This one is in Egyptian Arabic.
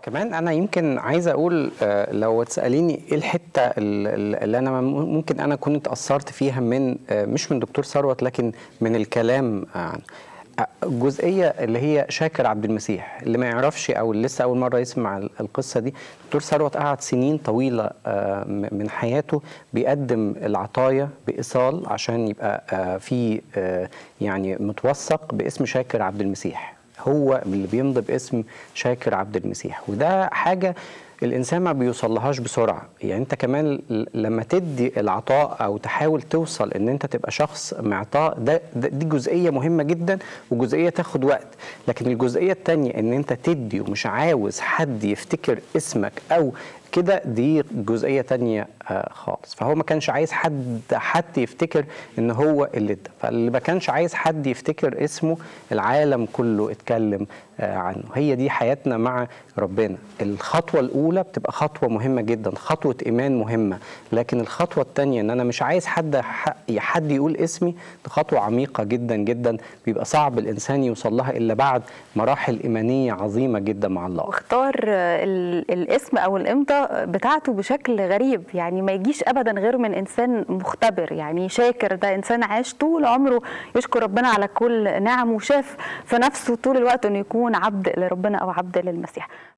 كمان انا يمكن عايز اقول آه، لو تساليني ايه الحته ال- ال- اللي انا م- ممكن انا كنت اتاثرت فيها من آه، مش من دكتور ثروت لكن من الكلام عنه آه، الجزئيه اللي هي شاكر عبد المسيح اللي ما يعرفش او اللي لسه اول مره يسمع ال- القصه دي دكتور ثروت قعد سنين طويله آه، م- من حياته بيقدم العطايا بايصال عشان يبقى آه، في آه، يعني متوثق باسم شاكر عبد المسيح هو اللي بيمضي باسم شاكر عبد المسيح وده حاجه الانسان ما بيوصلهاش بسرعه يعني انت كمان ل- لما تدي العطاء او تحاول توصل ان انت تبقى شخص معطاء ده, ده دي جزئيه مهمه جدا وجزئيه تاخد وقت لكن الجزئيه الثانيه ان انت تدي ومش عاوز حد يفتكر اسمك او كده دي جزئيه تانية آه، خالص فهو ما كانش عايز حد حد يفتكر ان هو اللي ادى فاللي ما كانش عايز حد يفتكر اسمه العالم كله اتكلم آه، عنه هي دي حياتنا مع ربنا الخطوه الاولى بتبقى خطوه مهمه جدا خطوه ايمان مهمه لكن الخطوه الثانيه ان انا مش عايز حد ح- حد يقول اسمي دي خطوه عميقه جدا جدا بيبقى صعب الانسان يوصل لها الا بعد مراحل ايمانيه عظيمه جدا مع الله واختار ال- الاسم او الامضه بتاعته بشكل غريب يعني ما يجيش ابدا غير من انسان مختبر يعني شاكر ده انسان عاش طول عمره يشكر ربنا على كل نعم وشاف في نفسه طول الوقت انه يكون عبد لربنا او عبد للمسيح